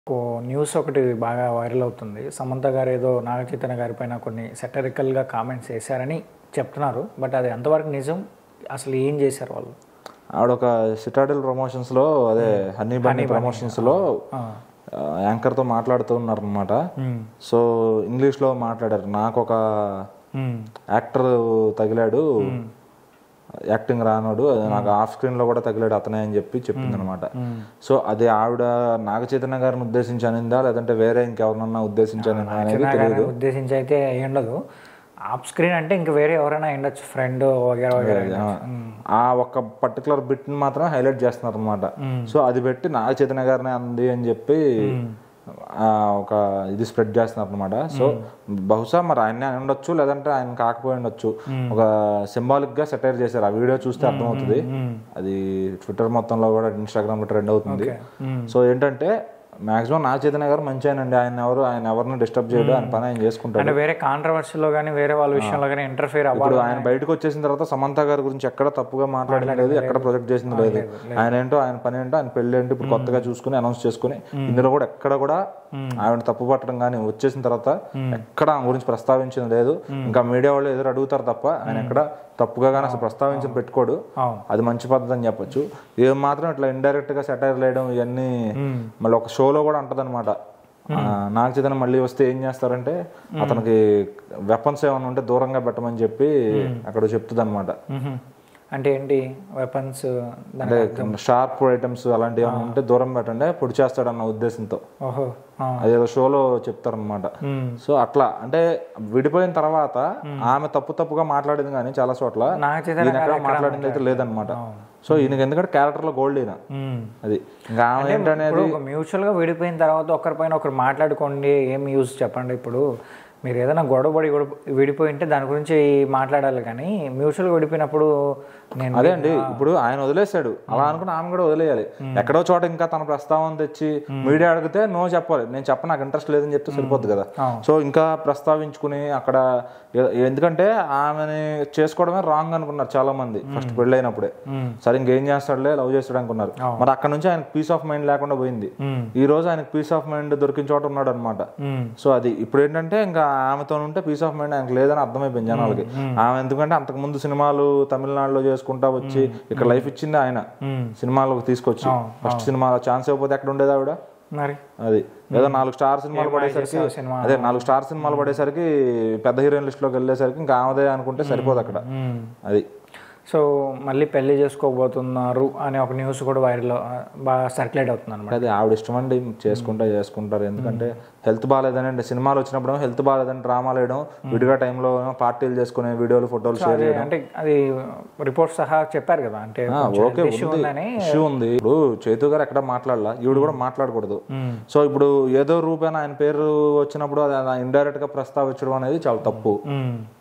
ఓ news ఒకటి బాగా viral అవుతుంది సమంత గారు ఏదో నాగ చైతన్య గారి పైన కొన్ని సెటరికల్గా కామెంట్స్ చేశారని చెప్తున్నారు బట్ అది ఎంతవరకు నిజం అసలు ఏం చేశారు వాళ్ళు ఆవిడ ఒక సిటాడిల్ ప్రమోషన్స్ లో అదే హనీ బన్నీ ప్రమోషన్స్ లో యాంకర్ తో మాట్లాడుతూ ఉన్నారు అనమాట సో ఇంగ్లీష్ లో మాట్లాడారు నాకు ఒక యాక్టర్ తగిలాడు యాక్టింగ్ రానోడు అది నాకు ఆఫ్ స్క్రీన్ లో కూడా తగిలాడు అతనే అని చెప్పి చెప్పింది అనమాట సో అది ఆవిడ నాగ చైతన్య గారిని ఉద్దేశించి అనిందా లేదంటే వేరే ఇంకెవరినన్నా ఉద్దేశించి అనిందా అనేది చైతన్య గారిని ఉద్దేశించి అయితే అయి ఉండదు ఆఫ్ స్క్రీన్ అంటే ఇంక వేరే ఎవరైనా అయి ఉండొచ్చు ఫ్రెండ్ వగేరా వగేరా అయి ఉండొచ్చు. ఆ ఒక్క పర్టికులర్ బిట్ ని మాత్రం హైలైట్ చేస్తున్నారు అనమాట సో అది పెట్టి నాగ చైతన్య గారిని అంది అని చెప్పి ఆ ఒక ఇది స్ప్రెడ్ చేస్తున్నారు అనమాట సో బహుశా మరి ఆయన అయి ఉండొచ్చు లేదంటే ఆయన కాకపోయి ఉండొచ్చు ఒక సింబాలిక్ గా సెటైర్ చేశారు ఆ వీడియో చూస్తే అర్థమవుతుంది అది ట్విట్టర్ మొత్తంలో కూడా ఇన్స్టాగ్రామ్ లో ట్రెండ్ అవుతుంది సో ఏంటంటే మాక్సిమం నాగ చైతన్య గారు మంచి అండి ఆయన ఎవరు ఆయన ఎవరిని డిస్టర్బ్ చేయడు ఆయన పని ఆయన చేసుకుంటాడు అంటే వేరే కాంట్రవర్సీలో కానీ వేరే వాళ్ళ విషయంలో కానీ ఇంటర్ఫియర్ అవ్వాలి ఇప్పుడు ఆయన బయటకు వచ్చేసిన తర్వాత సమంత గారి గురించి ఎక్కడ తప్పుగా మాట్లాడడం లేదు ఎక్కడ ప్రొజెక్ట్ చేసింది లేదు ఆయన ఏంటో ఆయన పని ఏంటో ఆయన పెళ్లి ఏంటో ఇప్పుడు కొత్తగా చూసుకుని అనౌన్స్ చేసుకుని ఇందులో కూడా ఎక్కడ కూడా ఆవిడ తప్పు పట్టడం కానీ వచ్చేసిన తర్వాత ఎక్కడ ఆమె గురించి ప్రస్తావించింది లేదు ఇంకా మీడియా వాళ్ళు ఎదురు అడుగుతారు తప్ప ఆయన ఎక్కడ తప్పుగా కానీ అసలు ప్రస్తావించి పెట్టుకోడు అవును. అది మంచి పద్ధతి అని చెప్పొచ్చు ఏం మాత్రం ఇట్లా ఇండైరెక్ట్ గా సెటైర్ లేయడం ఇవన్నీ మళ్ళీ ఒక షోలో కూడా ఉంటది అనమాట నాగ చైతన్య మళ్ళీ వస్తే ఏం చేస్తారంటే అతనికి వెపన్స్ ఏమైనా ఉంటే దూరంగా పెట్టమని చెప్పి అక్కడ చెప్తుంది అనమాట మ్మ్. అంటే ఏంటి వెపన్స్ అంటే షార్ప్ ఐటమ్స్ అలాంటివి ఏమైనా ఉంటే దూరం పెట్టండి పొడి చేస్తాడన్న ఉద్దేశంతో ఓహో ఆ. అదేదో షోలో చెప్తారనమాట మ్మ్. సో అట్లా అంటే విడిపోయిన తర్వాత ఆమె తప్పు తప్పుగా మాట్లాడింది కానీ చాలా చోట్ల నాగ చైతన్య ఈయన ఎక్కడ మాట్లాడింది అయితే లేదనమాట సో ఈయనకి ఎందుకంటే క్యారెక్టర్ లో గోల్డ్ ఈయన మ్మ్. అది ఇంకా ఆమె ఏంటనేది ఇప్పుడు ఒక మ్యూచువల్గా విడిపోయిన తర్వాత ఒకరిపైన ఒకరు మాట్లాడుకోండి ఏం యూజ్ చెప్పండి ఇప్పుడు మీరు ఏదైనా గొడవపడి గొడవ- విడిపోయి ఉంటే దాని గురించి మాట్లాడాలి కానీ మ్యూచువల్గా విడిపోయినప్పుడు నేను అదే అండి ఇప్పుడు ఆయన వదిలేశాడు అలా అనుకుని ఆమె కూడా వదిలేయాలి ఎక్కడో చోట ఇంకా తన ప్రస్తావన తెచ్చి మీడియా అడిగితే నో చెప్పాలి నేను చెప్ప నాకు ఇంట్రెస్ట్ లేదని చెప్తే సరిపోద్ది కదా సో ఇంకా ప్రస్తావించుకుని అక్కడ ఎ- ఎందుకంటే ఆమెని చేసుకోవడమే రాంగ్ అనుకున్నారు చాలా మంది ఫస్ట్ పెళ్ళైనప్పుడే సరే ఇంకేం చేస్తాడులే లవ్ చేస్తాడు అనుకున్నారు మరి అక్కడ నుంచి ఆయనకు పీస్ ఆఫ్ మైండ్ లేకుండా పోయింది మ్మ్. ఈ రోజు ఆయనకు పీస్ ఆఫ్ మైండ్ దొరికిన చోట ఉన్నాడు అనమాట మ్మ్. సో అది ఇప్పుడు ఏంటంటే ఇంకా ఆమెతో ఉంటే పీస్ ఆఫ్ మైండ్ ఆయనకు లేదని అర్థమైపోయింది జనాలకి ఆమె ఎందుకంటే అంతకు ముందు సినిమాలు తమిళనాడులో చేసుకుంటా వచ్చి ఇక్కడ లైఫ్ ఇచ్చింది ఆయన మ్మ్. సినిమాలకు తీసుకొచ్చి ఫస్ట్ సినిమా ఛాన్స్ ఇవ్వకపోతే ఎక్కడ ఉండేది ఆవిడ మరి అది ఏదో నాలుగు స్టార్ సినిమాలు పడేసరికి చేసావు సినిమా? అదే నాలుగు స్టార్ సినిమాలు పడేసరికి పెద్ద హీరోయిన్ లిస్ట్ లోకి వెళ్ళేసరికి ఇంకా ఆమెదే అనుకుంటే సరిపోదు అక్కడ మ్మ్. అది సో మళ్ళీ పెళ్లి చేసుకోబోతున్నారు అనే ఒక న్యూస్ కూడా వైరల్ బాగా సర్క్యులేట్ అవుతుంది అనమాట అది ఆవిడ ఇష్టం అండి చేసుకుంటా చేసుకుంటారు ఎందుకంటే హెల్త్ బాగాలేదని అంటే సినిమాలు వచ్చినప్పుడు హెల్త్ బాగాలేదని డ్రామాలు వేయడం విడిగా టైంలో పార్టీలు చేసుకునే వీడియోలు ఫోటోలు షేర్ చేయడం అంటే అది రిపోర్ట్ సహా చెప్పారు కదా అంటే కొంచెం ఓకే health issue ఉంది ఉందని ఇష్యూ ఉంది ఇప్పుడు చైతు గారు ఎక్కడ మాట్లాడాల ఈవిడ కూడా మాట్లాడకూడదు సో ఇప్పుడు ఏదో రూపేణ ఆయన పేరు వచ్చినప్పుడు అది ఇండైరెక్ట్ గా ప్రస్తావించడం అనేది చాలా తప్పు మ్మ్.